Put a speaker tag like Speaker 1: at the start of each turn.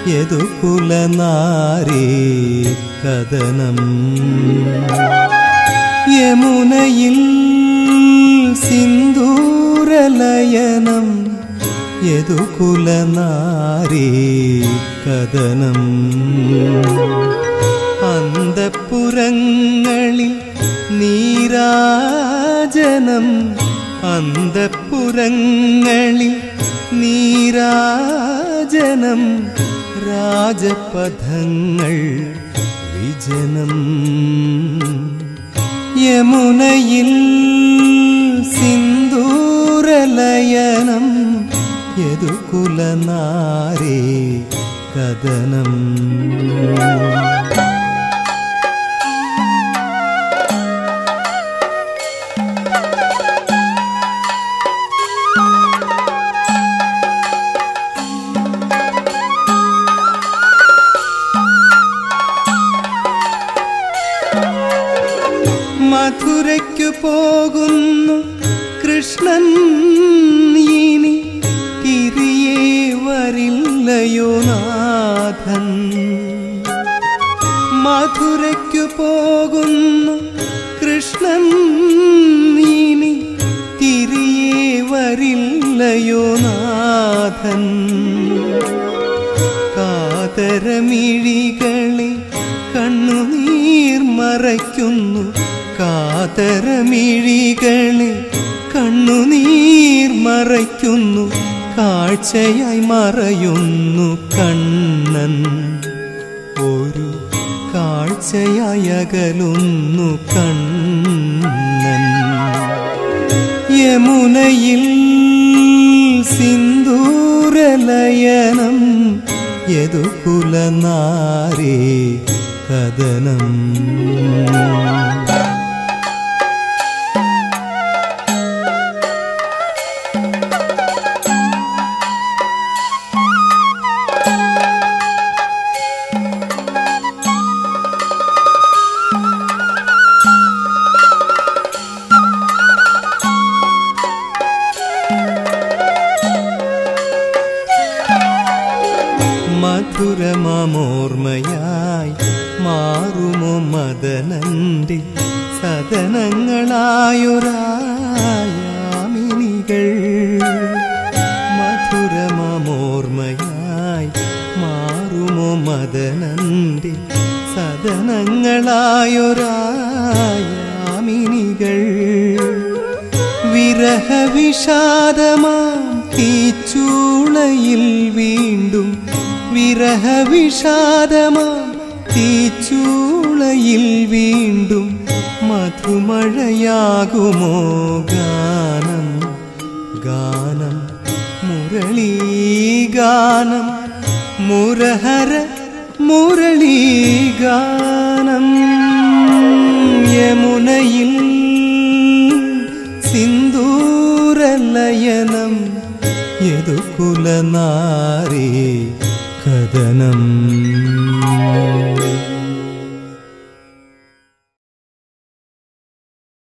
Speaker 1: യദുകുലനാരീ കഥനം യമുനയിൽ സിന്ദൂരലയനം യദുകുലനാരീ കഥനം അന്തപ്പുരങ്ങളിൽ നീരാജനം അന്തപ്പുരങ്ങളിൽ നീരാജനം രാജപഥങ്ങൾ വിജനം യമുനയിൽ സിന്ദൂരലയനം യദുകുലനാരേ കഥനം മധുരയ്ക്കു പോകുന്നു കൃഷ്ണൻ ഇനി തിരികെ വരില്ലയോ നാഥൻ മധുരയ്ക്കു പോകുന്നു കൃഷ്ണൻ ഇനി തിരികെ വരില്ലയോ നാഥൻ കാതരമിഴികളെ കണ്ണുനീർ മറയ്ക്കുന്നു കാതരമിഴികളെ കണ്ണുനീർ മറയ്ക്കുന്നു കാഴ്ചയായി മറയുന്നു കണ്ണൻ ഒരു കാഴ്ചയായി അകലുന്നു കണ്ണൻ യമുനയിൽ സിന്ദൂരലയനം യദുകുലനാരേ കഥനം മധുരമോർമ്മയായി മാറുമോ മദനന്റെ സദനങ്ങളായൊരായാമിനികൾ മധുരമോർമ്മയായി മാറുമോ മദനന്റെ സദനങ്ങളായൊരായാമിനികൾ വിരഹവിഷാദമാം തീച്ചൂളയിൽ വീണ്ടും വിരഹവിഷാദമാം തീച്ചൂളയിൽ വീണ്ടും മധുമഴയാകുമോ ഗാനം ഗാനം മുരളീഗാനം മുരഹര മുരളീഗാനം യമുനയിൽ സിന്ദൂരലയനം യദുകുലനാരേ കഥനം